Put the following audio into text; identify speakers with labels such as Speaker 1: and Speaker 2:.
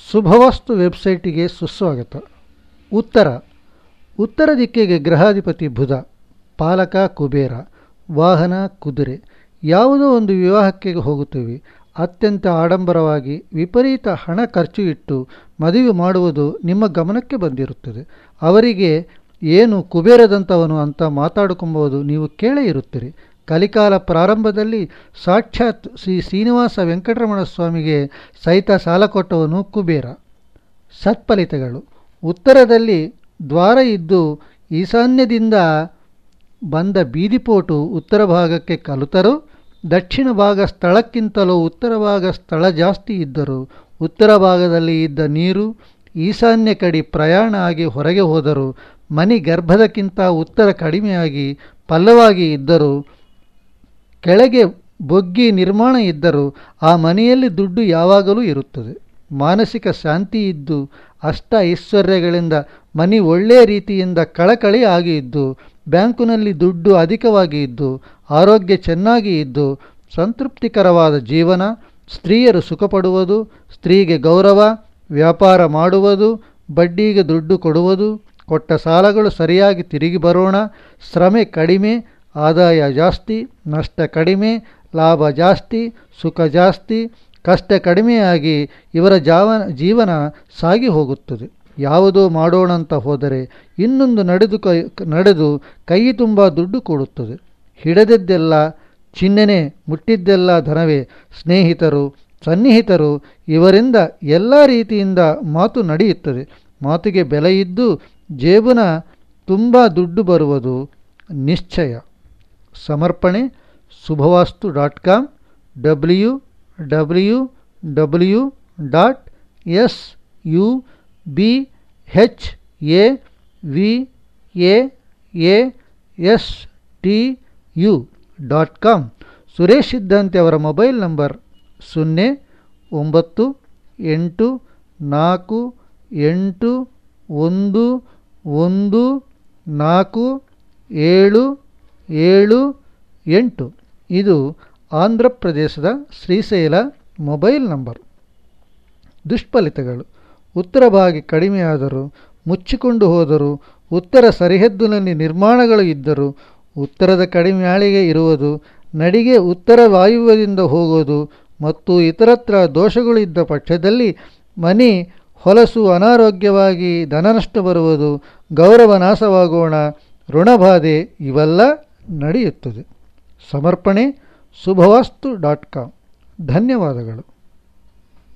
Speaker 1: ಶುಭವಾಸ್ತು ವೆಬ್ಸೈಟಿಗೆ ಸುಸ್ವಾಗತ ಉತ್ತರ ಉತ್ತರ ದಿಕ್ಕಿಗೆ ಗ್ರಹಾಧಿಪತಿ ಬುಧ ಪಾಲಕ ಕುಬೇರ ವಾಹನ ಕುದುರೆ ಯಾವುದೋ ಒಂದು ವಿವಾಹಕ್ಕೆ ಹೋಗುತ್ತೇವೆ ಅತ್ಯಂತ ಆಡಂಬರವಾಗಿ ವಿಪರೀತ ಹಣ ಖರ್ಚು ಇಟ್ಟು ಮದುವೆ ಮಾಡುವುದು ನಿಮ್ಮ ಗಮನಕ್ಕೆ ಬಂದಿರುತ್ತದೆ ಅವರಿಗೆ ಏನು ಕುಬೇರದಂಥವನು ಅಂತ ಮಾತಾಡಿಕೊಂಬುದು ನೀವು ಕೇಳೇ ಇರುತ್ತೀರಿ ಕಲಿಕಾಲ ಪ್ರಾರಂಭದಲ್ಲಿ ಸಾಕ್ಷಾತ್ ಶ್ರೀ ಶ್ರೀನಿವಾಸ ವೆಂಕಟರಮಣ ಸ್ವಾಮಿಗೆ ಸಹಿತ ಸಾಲ ಕೊಟ್ಟವನು ಕುಬೇರ ಸತ್ಫಲಿತಗಳು ಉತ್ತರದಲ್ಲಿ ದ್ವಾರ ಇದ್ದು ಈಶಾನ್ಯದಿಂದ ಬಂದ ಬೀದಿಪೋಟು ಉತ್ತರ ಭಾಗಕ್ಕೆ ಕಲುತರು ದಕ್ಷಿಣ ಭಾಗ ಸ್ಥಳಕ್ಕಿಂತಲೂ ಉತ್ತರ ಭಾಗ ಸ್ಥಳ ಜಾಸ್ತಿ ಇದ್ದರು ಉತ್ತರ ಭಾಗದಲ್ಲಿ ಇದ್ದ ನೀರು ಈಶಾನ್ಯ ಕಡೆ ಪ್ರಯಾಣ ಆಗಿ ಹೊರಗೆ ಹೋದರು ಮನಿ ಗರ್ಭದಕ್ಕಿಂತ ಉತ್ತರ ಕಡಿಮೆಯಾಗಿ ಪಲ್ಲವಾಗಿ ಇದ್ದರು ಕೆಳಗೆ ಬೊಗ್ಗಿ ನಿರ್ಮಾಣ ಇದ್ದರೂ ಆ ಮನೆಯಲ್ಲಿ ದುಡ್ಡು ಯಾವಾಗಲೂ ಇರುತ್ತದೆ ಮಾನಸಿಕ ಶಾಂತಿ ಇದ್ದು ಅಷ್ಟ ಐಶ್ವರ್ಯಗಳಿಂದ ಮನಿ ಒಳ್ಳೆಯ ರೀತಿಯಿಂದ ಕಳಕಳಿ ಆಗಿ ಇದ್ದು ಬ್ಯಾಂಕಿನಲ್ಲಿ ದುಡ್ಡು ಅಧಿಕವಾಗಿ ಇದ್ದು ಆರೋಗ್ಯ ಚೆನ್ನಾಗಿ ಇದ್ದು ಸಂತೃಪ್ತಿಕರವಾದ ಜೀವನ ಸ್ತ್ರೀಯರು ಸುಖಪಡುವುದು ಸ್ತ್ರೀಗೆ ಗೌರವ ವ್ಯಾಪಾರ ಮಾಡುವುದು ಬಡ್ಡಿಗೆ ದುಡ್ಡು ಕೊಡುವುದು ಕೊಟ್ಟ ಸಾಲಗಳು ಸರಿಯಾಗಿ ತಿರುಗಿ ಬರೋಣ ಶ್ರಮೆ ಕಡಿಮೆ ಆದಾಯ ಜಾಸ್ತಿ ನಷ್ಟ ಕಡಿಮೆ ಲಾಭ ಜಾಸ್ತಿ ಸುಖ ಜಾಸ್ತಿ ಕಷ್ಟ ಕಡಿಮೆಯಾಗಿ ಇವರ ಜಾವ ಜೀವನ ಸಾಗಿ ಹೋಗುತ್ತದೆ ಯಾವುದೋ ಮಾಡೋಣ ಅಂತ ಹೋದರೆ ಇನ್ನೊಂದು ನಡೆದು ಕೈ ನಡೆದು ಕೈ ತುಂಬ ದುಡ್ಡು ಕೊಡುತ್ತದೆ ಹಿಡದಿದ್ದೆಲ್ಲ ಚಿಹ್ನೆನೆ ಮುಟ್ಟಿದ್ದೆಲ್ಲ ಧನವೇ ಸ್ನೇಹಿತರು ಸನ್ನಿಹಿತರು ಇವರಿಂದ ಎಲ್ಲ ರೀತಿಯಿಂದ ಮಾತು ನಡೆಯುತ್ತದೆ ಮಾತಿಗೆ ಬೆಲೆ ಇದ್ದು ಜೇಬುನ ತುಂಬ ದುಡ್ಡು ಬರುವುದು ನಿಶ್ಚಯ ಸಮರ್ಪಣೆ Shubhavastu dot com W W W dot S U B H A V A A S T U dot com Suresh Siddhanti ಅವರ ಮೊಬೈಲ್ ನಂಬರ್ ಸೊನ್ನೆ ಒಂಬತ್ತು ಎಂಟು ನಾಲ್ಕು ಎಂಟು ಒಂದು ಒಂದು ನಾಲ್ಕು ಏಳು ಏಳು ಎಂಟು ಇದು ಆಂಧ್ರ ಪ್ರದೇಶದ ಶ್ರೀಶೈಲ ಮೊಬೈಲ್ ನಂಬರ್ ದುಷ್ಫಲಿತಗಳು ಉತ್ತರ ಭಾಗ ಕಡಿಮೆಯಾದರೂ ಮುಚ್ಚಿಕೊಂಡು ಹೋದರೂ ಉತ್ತರ ಸರಿಹದ್ದಿನಲ್ಲಿ ನಿರ್ಮಾಣಗಳು ಇದ್ದರೂ ಉತ್ತರದ ಕಡಿಮೆ ಆಳಿಗೆ ಇರುವುದು ನಡಿಗೆ ಉತ್ತರ ವಾಯುವ್ಯದಿಂದ ಹೋಗೋದು ಮತ್ತು ಇತರತ್ರ ದೋಷಗಳು ಇದ್ದ ಪಕ್ಷದಲ್ಲಿ ಮನಿ ಹೊಲಸು ಅನಾರೋಗ್ಯವಾಗಿ ಧನನಷ್ಟ ಬರುವುದು ಗೌರವ ನಾಶವಾಗೋಣ ಋಣಬಾಧೆ ಇವೆಲ್ಲ ನಡೆಯುತ್ತದೆ ಸಮರ್ಪಣೆ ಶುಭವಾಸ್ತು ಡಾಟ್ ಕಾಮ್ ಧನ್ಯವಾದಗಳು